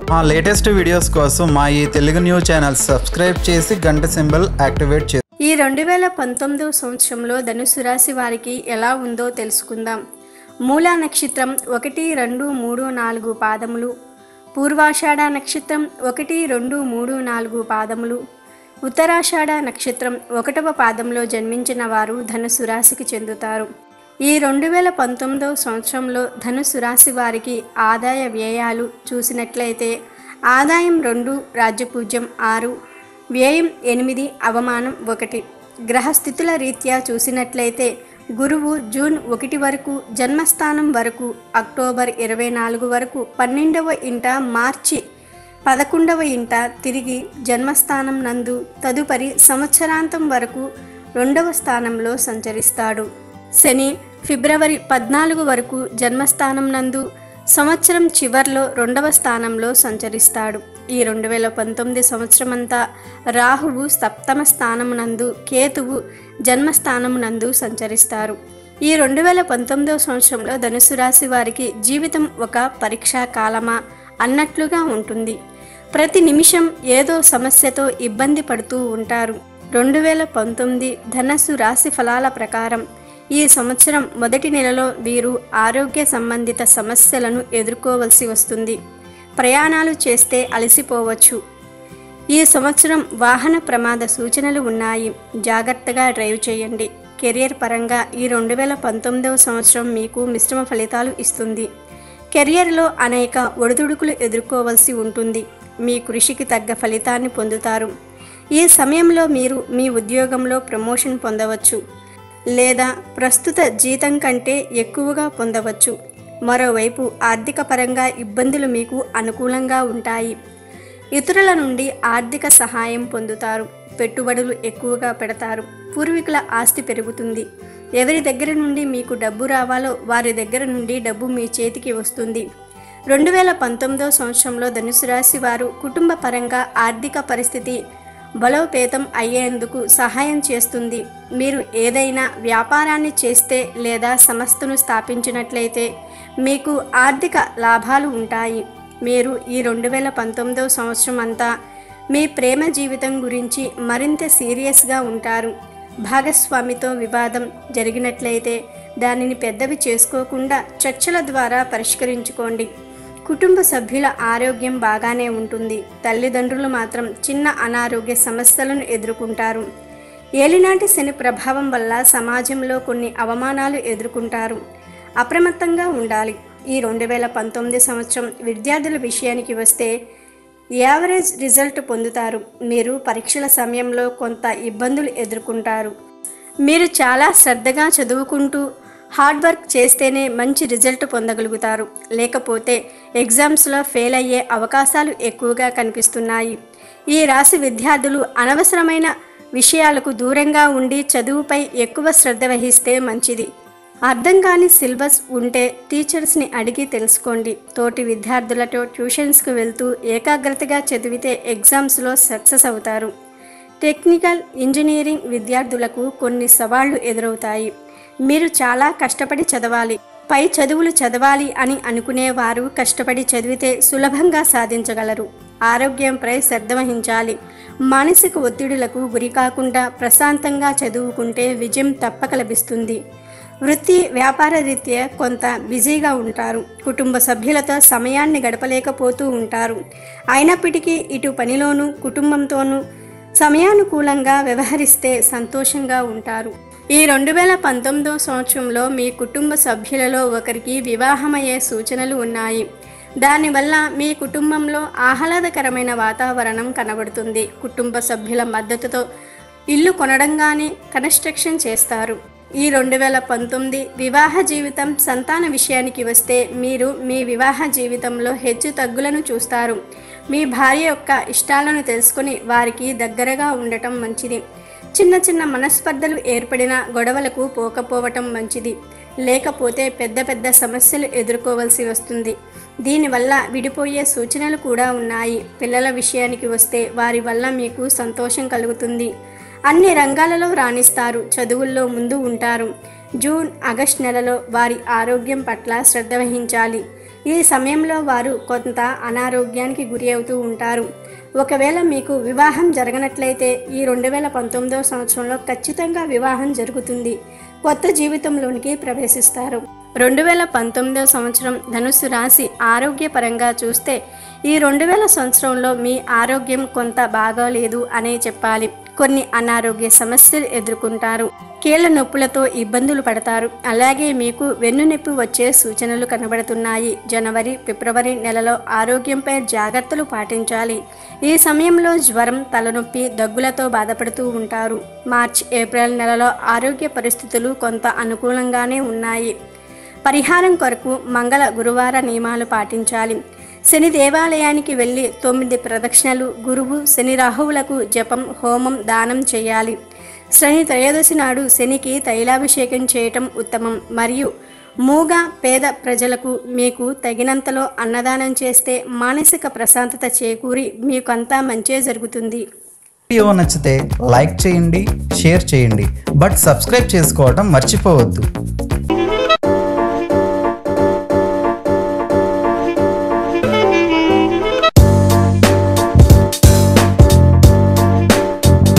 మా latest videos కోసం మా ఈ తెలుగు న్యూస్ ఛానల్ సబ్స్క్రైబ్ చేసి గంట సింబల్ యాక్టివేట్ చేయండి ఈ రెండు వేల పంతొమ్మిదవ సంవత్సరంలో ధనుసు రాశి వారికి ఎలా ఉందో తెలుసుకుందాం మూలా నక్షత్రం ఒకటి రెండు మూడు నాలుగు పాదములు పూర్వాషాఢ నక్షత్రం ఒకటి రెండు మూడు నాలుగు పాదములు ఉత్తరాషాఢ నక్షత్రం ఒకటవ పాదంలో జన్మించిన వారు ధనుసు రాశికి చెందుతారు ఈ రెండు వేల పంతొమ్మిదవ సంవత్సరంలో ధనుసు రాశి వారికి ఆదాయ వ్యయాలు చూసినట్లయితే ఆదాయం రెండు రాజ్యపూజ్యం ఆరు వ్యయం ఎనిమిది అవమానం ఒకటి గ్రహస్థితుల రీత్యా చూసినట్లయితే గురువు జూన్ ఒకటి వరకు జన్మస్థానం వరకు అక్టోబర్ ఇరవై నాలుగు వరకు పన్నెండవ ఇంట మార్చి పదకొండవ ఇంట తిరిగి జన్మస్థానం నందు తదుపరి సంవత్సరాంతం వరకు రెండవ స్థానంలో సంచరిస్తాడు శని ఫిబ్రవరి పద్నాలుగు వరకు జన్మస్థానం నందు సంవత్సరం చివర్లో రెండవ స్థానంలో సంచరిస్తాడు ఈ రెండు వేల పంతొమ్మిది సంవత్సరమంతా రాహువు సప్తమ స్థానమునందు కేతువు జన్మస్థానమునందు సంచరిస్తారు ఈ రెండు వేల పంతొమ్మిదవ సంవత్సరంలో ధనుసు రాశి వారికి జీవితం ఒక పరీక్షా కాలమా అన్నట్లుగా ఉంటుంది ప్రతి నిమిషం ఏదో సమస్యతో ఇబ్బంది పడుతూ ఉంటారు రెండు వేల పంతొమ్మిది ధనస్సు రాశి ఫలాల ప్రకారం ఈ సంవత్సరం మొదటి నెలలో వీరు ఆరోగ్య సంబంధిత సమస్యలను ఎదుర్కోవలసి వస్తుంది ప్రయాణాలు చేస్తే అలసిపోవచ్చు ఈ సంవత్సరం వాహన ప్రమాద సూచనలు ఉన్నాయి జాగ్రత్తగా డ్రైవ్ చేయండి కెరియర్ పరంగా ఈ రెండు వేల పంతొమ్మిదవ సంవత్సరం మీకు మిశ్రమ ఫలితాలు ఇస్తుంది కెరియర్లో అనేక ఒడిదుడుకులు ఎదుర్కోవలసి ఉంటుంది మీ కృషికి తగ్గ ఫలితాన్ని పొందుతారు ఈ సమయంలో మీరు మీ ఉద్యోగంలో ప్రమోషన్ పొందవచ్చు లేదా ప్రస్తుత జీతం కంటే ఎక్కువగా పొందవచ్చు మరోవైపు ఆర్థిక పరంగా ఇబ్బందులు మీకు అనుకూలంగా ఉంటాయి ఇతరుల నుండి ఆర్థిక సహాయం పొందుతారు పెట్టుబడులు ఎక్కువగా పెడతారు పూర్వీకుల ఆస్తి పెరుగుతుంది ఎవరి దగ్గర నుండి మీకు డబ్బు రావాలో వారి దగ్గర నుండి డబ్బు మీ చేతికి వస్తుంది రెండు వేల పంతొమ్మిదో సంవత్సరంలో ధనుసు రాశి వారు కుటుంబ పరంగా ఆర్థిక పరిస్థితి బలోపేతం అయ్యేందుకు సహాయం చేస్తుంది మీరు ఏదైనా వ్యాపారాన్ని చేస్తే లేదా సంస్థను స్థాపించినట్లయితే మీకు ఆర్థిక లాభాలు ఉంటాయి మీరు ఈ రెండు వేల పంతొమ్మిదవ సంవత్సరం అంతా మీ ప్రేమ జీవితం గురించి మరింత సీరియస్గా ఉంటారు భాగస్వామితో వివాదం జరిగినట్లయితే దానిని పెద్దవి చేసుకోకుండా చర్చల ద్వారా పరిష్కరించుకోండి కుటుంబ సభ్యుల ఆరోగ్యం బాగానే ఉంటుంది తల్లిదండ్రులు మాత్రం చిన్న అనారోగ్య సమస్యలను ఎదుర్కొంటారు ఏలినాటి శని ప్రభావం వల్ల సమాజంలో కొన్ని అవమానాలు ఎదుర్కొంటారు అప్రమత్తంగా ఉండాలి ఈ రెండు వేల పంతొమ్మిది సంవత్సరం విద్యార్థుల విషయానికి వస్తే యావరేజ్ రిజల్ట్ పొందుతారు మీరు పరీక్షల సమయంలో కొంత ఇబ్బందులు ఎదుర్కొంటారు మీరు చాలా శ్రద్ధగా చదువుకుంటూ హార్డ్ వర్క్ చేస్తేనే మంచి రిజల్ట్ పొందగలుగుతారు లేకపోతే ఎగ్జామ్స్లో ఫెయిల్ అయ్యే అవకాశాలు ఎక్కువగా కనిపిస్తున్నాయి ఈ రాశి విద్యార్థులు అనవసరమైన విషయాలకు దూరంగా ఉండి చదువుపై ఎక్కువ శ్రద్ధ వహిస్తే మంచిది అర్థం కాని సిలబస్ ఉంటే టీచర్స్ని అడిగి తెలుసుకోండి తోటి విద్యార్థులతో ట్యూషన్స్కి వెళ్తూ ఏకాగ్రతగా చదివితే ఎగ్జామ్స్లో సక్సెస్ అవుతారు టెక్నికల్ ఇంజనీరింగ్ విద్యార్థులకు కొన్ని సవాళ్లు ఎదురవుతాయి మీరు చాలా కష్టపడి చదవాలి పై చదువులు చదవాలి అని అనుకునేవారు కష్టపడి చదివితే సులభంగా సాధించగలరు ఆరోగ్యంపై శ్రద్ధ వహించాలి మానసిక ఒత్తిడులకు గురి కాకుండా ప్రశాంతంగా చదువుకుంటే విజయం తప్పక లభిస్తుంది వృత్తి వ్యాపార రీత్యా కొంత బిజీగా ఉంటారు కుటుంబ సభ్యులతో సమయాన్ని గడపలేకపోతూ ఉంటారు అయినప్పటికీ ఇటు పనిలోనూ కుటుంబంతోనూ సమయానుకూలంగా వ్యవహరిస్తే సంతోషంగా ఉంటారు ఈ రెండు వేల పంతొమ్మిదో సంవత్సరంలో మీ కుటుంబ సభ్యులలో ఒకరికి వివాహమయ్యే సూచనలు ఉన్నాయి దానివల్ల మీ కుటుంబంలో ఆహ్లాదకరమైన వాతావరణం కనబడుతుంది కుటుంబ సభ్యుల మద్దతుతో ఇల్లు కొనడంగానే కన్స్ట్రక్షన్ చేస్తారు ఈ రెండు వేల పంతొమ్మిది వివాహ జీవితం సంతాన విషయానికి వస్తే మీరు మీ వివాహ జీవితంలో హెచ్చు తగ్గులను చూస్తారు మీ భార్య యొక్క ఇష్టాలను తెలుసుకుని వారికి దగ్గరగా ఉండటం మంచిది చిన్న చిన్న మనస్పర్ధలు ఏర్పడిన గొడవలకు పోకపోవటం మంచిది లేకపోతే పెద్ద పెద్ద సమస్యలు ఎదుర్కోవలసి వస్తుంది దీనివల్ల విడిపోయే సూచనలు కూడా ఉన్నాయి పిల్లల విషయానికి వస్తే వారి వల్ల మీకు సంతోషం కలుగుతుంది అన్ని రంగాలలో రాణిస్తారు చదువుల్లో ముందు ఉంటారు జూన్ ఆగస్ట్ నెలలో వారి ఆరోగ్యం పట్ల శ్రద్ధ వహించాలి ఈ సమయంలో వారు కొంత అనారోగ్యానికి గురి అవుతూ ఉంటారు ఒకవేళ మీకు వివాహం జరగనట్లయితే ఈ రెండు వేల పంతొమ్మిదవ సంవత్సరంలో ఖచ్చితంగా వివాహం జరుగుతుంది కొత్త జీవితంలోనికి ప్రవేశిస్తారు రెండు వేల పంతొమ్మిదవ సంవత్సరం ధనుస్సు రాశి ఆరోగ్యపరంగా చూస్తే ఈ రెండు వేల సంవత్సరంలో మీ ఆరోగ్యం కొంత బాగాలేదు అనే చెప్పాలి కొన్ని అనారోగ్య సమస్యలు ఎదుర్కొంటారు కీళ్ళ నొప్పులతో ఇబ్బందులు పడతారు అలాగే మీకు వెన్నునొప్పి వచ్చే సూచనలు కనబడుతున్నాయి జనవరి ఫిబ్రవరి నెలలో ఆరోగ్యంపై జాగ్రత్తలు పాటించాలి ఈ సమయంలో జ్వరం తలనొప్పి దగ్గులతో బాధపడుతూ ఉంటారు మార్చ్ ఏప్రిల్ నెలలో ఆరోగ్య పరిస్థితులు కొంత అనుకూలంగానే ఉన్నాయి పరిహారం కొరకు మంగళ గురువార నియమాలు పాటించాలి శని దేవాలయానికి వెళ్ళి తొమ్మిది ప్రదక్షిణలు గురువు శని రాహువులకు జపం హోమం దానం చేయాలి శని త్రయోదశి నాడు శనికి తైలాభిషేకం చేయటం ఉత్తమం మరియు మూగ పేద ప్రజలకు మీకు తగినంతలో అన్నదానం చేస్తే మానసిక ప్రశాంతత చేకూరి మీకంతా మంచే జరుగుతుంది వీడియో నచ్చితే లైక్ చేయండి షేర్ చేయండి బట్ సబ్స్క్రైబ్ చేసుకోవడం మర్చిపోవద్దు